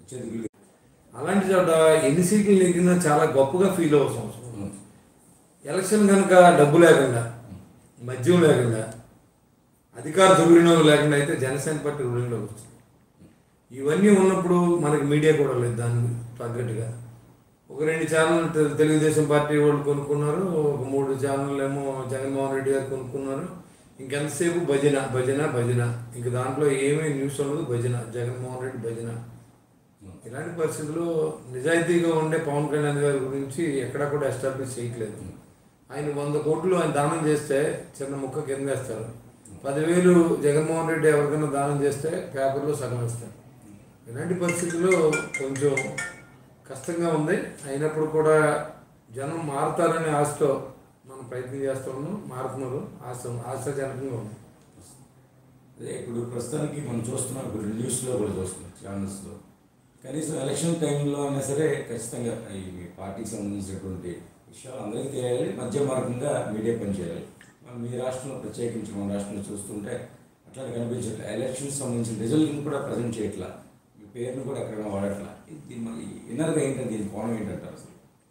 చేతికి అలాంటి చోట ఎన్ని సీట్లు నెగ్గినా చాలా గొప్పగా ఫీల్ అవ్వాల్సిన అవసరం ఉంది. ఎలక్షన్ కనుక డబ్బు లేకుండా మద్యం లేకుండా అధికార దుర్వినియోగం లేకుండా అయితే జనసేన పార్టీ రూలింగ్లోకి వస్తుంది ఇవన్నీ ఉన్నప్పుడు మనకి మీడియా కూడా లేదు దానికి తగ్గట్టుగా ఒక రెండు ఛానల్ తె- తెలుగుదేశం పార్టీ వాళ్ళు కొనుక్కున్నారు ఒక మూడు ఛానల్ ఏమో జగన్మోహన్ రెడ్డి గారు కొనుక్కున్నారు ఇంకెంతసేపు భజన భజన భజన ఇంక దాంట్లో ఏమీ న్యూస్ ఉండదు భజన జగన్మోహన్ రెడ్డి భజన ఇలాంటి పరిస్థితుల్లో నిజాయితీగా ఉండే పవన్ కళ్యాణ్ గారి గురించి ఎక్కడా కూడా ఎస్టాబ్లిష్ చేయట్లేదు ఆయన వంద కోట్లు ఆయన దానం చేస్తే చిన్న ముక్క కింద వేస్తారు పదివేలు జగన్మోహన్ రెడ్డి ఎవరికైనా దానం చేస్తే పేపర్లో సగం వేస్తారు ఇలాంటి పరిస్థితుల్లో కొంచెం కష్టంగా ఉంది అయినప్పుడు కూడా జనం మారుతారనే ఆశతో మనం ప్రయత్నం చేస్తూ ఉన్నాం మారుతున్నారు ఆశ ఆశాజనకంగా ఉంది అదే ఇప్పుడు ప్రస్తుతానికి మనం చూస్తున్నాం ఇప్పుడు న్యూస్లో కూడా చూస్తున్నాం ఛానల్స్లో కనీసం ఎలక్షన్ టైంలో అయినా సరే ఖచ్చితంగా ఈ మీ పార్టీకి సంబంధించినటువంటి విషయాలు అందరికీ తెలియాలి మధ్య మార్గంగా మీడియా పనిచేయాలి మనం మీ రాష్ట్రంలో ప్రత్యేకించి మన రాష్ట్రంలో చూస్తుంటే అట్లా కనిపించట్లే ఎలక్షన్స్ సంబంధించిన రిజల్ట్ని కూడా ప్రజెంట్ చేయట్లా మీ పేరుని కూడా ఎక్కడైనా వాడట్లా ఇది మరి ఇన్నర్గా ఏంటంటే దీని కోణం ఏంటంటారు అసలు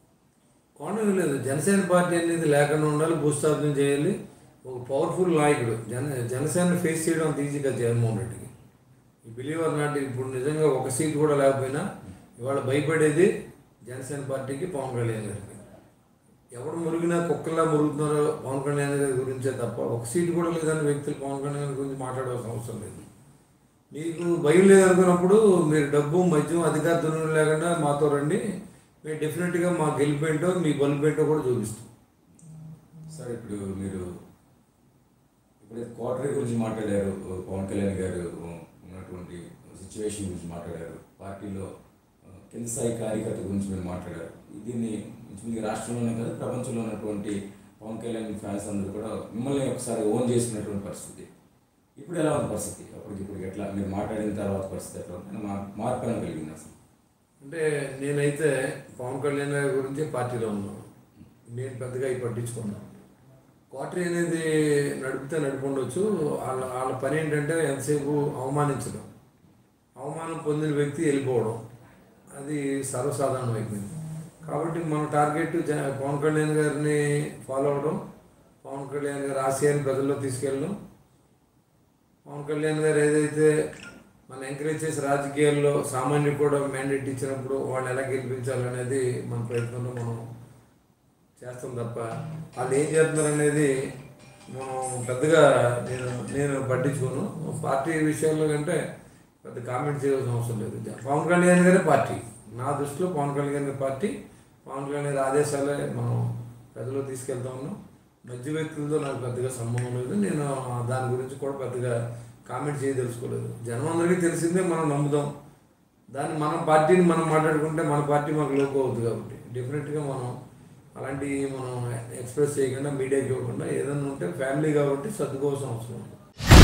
కోణం లేదు జనసేన పార్టీ అనేది లేకుండా ఉండాలి భూస్థాపన చేయాలి ఒక పవర్ఫుల్ నాయకుడు జన జనసేన ఫేస్ చేయడం అంత ఈజీ కాదు జగన్మోహన్ రెడ్డికి ఈ బిలీవర్ నాటి ఇప్పుడు నిజంగా ఒక సీట్ కూడా లేకపోయినా ఇవాళ భయపడేది జనసేన పార్టీకి పవన్ కళ్యాణ్ గారికి ఎవడు మురిగినా కుక్కల్లా మురుగుతున్నారో పవన్ కళ్యాణ్ గారి గురించే తప్ప ఒక సీట్ కూడా లేదని వ్యక్తులు పవన్ కళ్యాణ్ గారి గురించి మాట్లాడవలసిన అవసరం లేదు మీకు భయం లేదనుకున్నప్పుడు మీరు డబ్బు మద్యం అధికార దుర్వినియోగం లేకుండా మాతో రండి మేము డెఫినెట్గా మా గెలిపేంటో మీ బలిపేంటో కూడా చూపిస్తాం సార్ ఇప్పుడు మీరు ఇప్పుడు క్వార్టరీ గురించి మాట్లాడారు పవన్ కళ్యాణ్ గారు ఉన్నటువంటి సిచ్యువేషన్ గురించి మాట్లాడారు పార్టీలో ఆ, కింద స్థాయి కార్యకర్త గురించి మీరు మాట్లాడారు దీన్ని ఇంచుమించు రాష్ట్రంలోనే కాదు ప్రపంచంలో ఉన్నటువంటి పవన్ కళ్యాణ్ ఫ్యాన్స్ అందరూ కూడా మిమ్మల్ని ఒకసారి ఓన్ చేసుకున్నటువంటి పరిస్థితి ఇప్పుడు ఎలా ఉంది పరిస్థితి అప్పటికి ఇప్పుడు ఎట్లా మీరు మాట్లాడిన తర్వాత పరిస్థితి ఎట్లా ఉంది మా- మార్పు ఏమైనా కలిగింది అసలు అంటే నేనైతే పవన్ కళ్యాణ్ గారి గురించి పార్టీలో ఉన్నాను నేను పెద్దగా ఈ పట్టించుకున్నాను క్వార్టరీ అనేది నడిపితే నడిపండొచ్చు వాళ్ళ వాళ్ళ పని ఏంటంటే ఎంతసేపు అవమానించడం అవమానం పొందిన వ్యక్తి వెళ్ళిపోవడం అది సర్వసాధారణం అయిపోయింది కాబట్టి మన టార్గెట్ జ పవన్ కళ్యాణ్ గారిని ఫాలో అవడం పవన్ కళ్యాణ్ గారి ఆశయాన్ని ప్రజల్లో తీసుకెళ్ళడం పవన్ కళ్యాణ్ గారు ఏదైతే మనం ఎంకరేజ్ చేసి రాజకీయాల్లో సామాన్యుడు కూడా మ్యాండేట్ ఇచ్చినప్పుడు వాళ్ళని ఎలా గెలిపించాలనేది మన ప్రయత్నంలో మనం చేస్తాం తప్ప వాళ్ళు ఏం చేస్తున్నారు అనేది మనం పెద్దగా నేను నేను పట్టించుకోను పార్టీ విషయాల్లో కంటే పెద్ద కామెంట్ చేయాల్సిన అవసరం లేదు పవన్ కళ్యాణ్ గారే పార్టీ నా దృష్టిలో పవన్ కళ్యాణ్ గారి పార్టీ పవన్ కళ్యాణ్ గారి ఆదేశాలే మనం ప్రజల్లో తీసుకెళ్తా ఉన్నాం మధ్య వ్యక్తులతో నాకు పెద్దగా సంబంధం లేదు నేను దాని గురించి కూడా పెద్దగా కామెంట్ చేయదలుచుకోలేదు జనం అందరికీ తెలిసిందే మనం నమ్ముదాం దాన్ని మన పార్టీని మనం మాట్లాడుకుంటే మన పార్టీ మనకు లోకో అవుతుంది కాబట్టి డెఫినెట్గా మనం అలాంటి మనం ఎక్స్ప్రెస్ చేయకుండా మీడియాకి ఇవ్వకుండా ఏదైనా ఉంటే ఫ్యామిలీ కాబట్టి సర్దుకోవాల్సిన అవసరం ఉంది